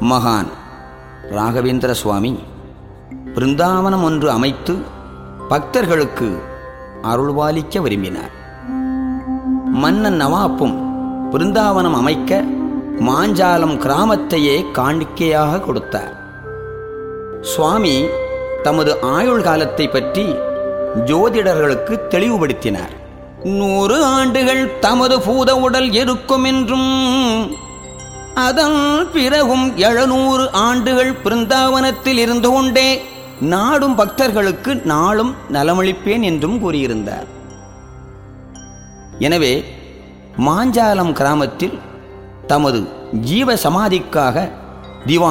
மகான் ராகவேந்திர சுவாமி பிருந்தாவனம் ஒன்று அமைத்து பக்தர்களுக்கு அருள்வாலிக்க விரும்பினார் மன்னன் நவாப்பும் பிருந்தாவனம் அமைக்க மாஞ்சாலம் கிராமத்தையே காணிக்கையாக கொடுத்தார் சுவாமி தமது ஆயுள் காலத்தை பற்றி ஜோதிடர்களுக்கு தெளிவுபடுத்தினார் நூறு ஆண்டுகள் தமது பூத உடல் இருக்கும் என்றும் அதன் பிறகும் எழுநூறு ஆண்டுகள் பிருந்தாவனத்தில் இருந்து கொண்டே நாடும் பக்தர்களுக்கு நாளும் நலமளிப்பேன் என்றும் கூறியிருந்தார் எனவே மாஞ்சாலம் கிராமத்தில் தமது ஜீவ சமாதிக்காக திவான்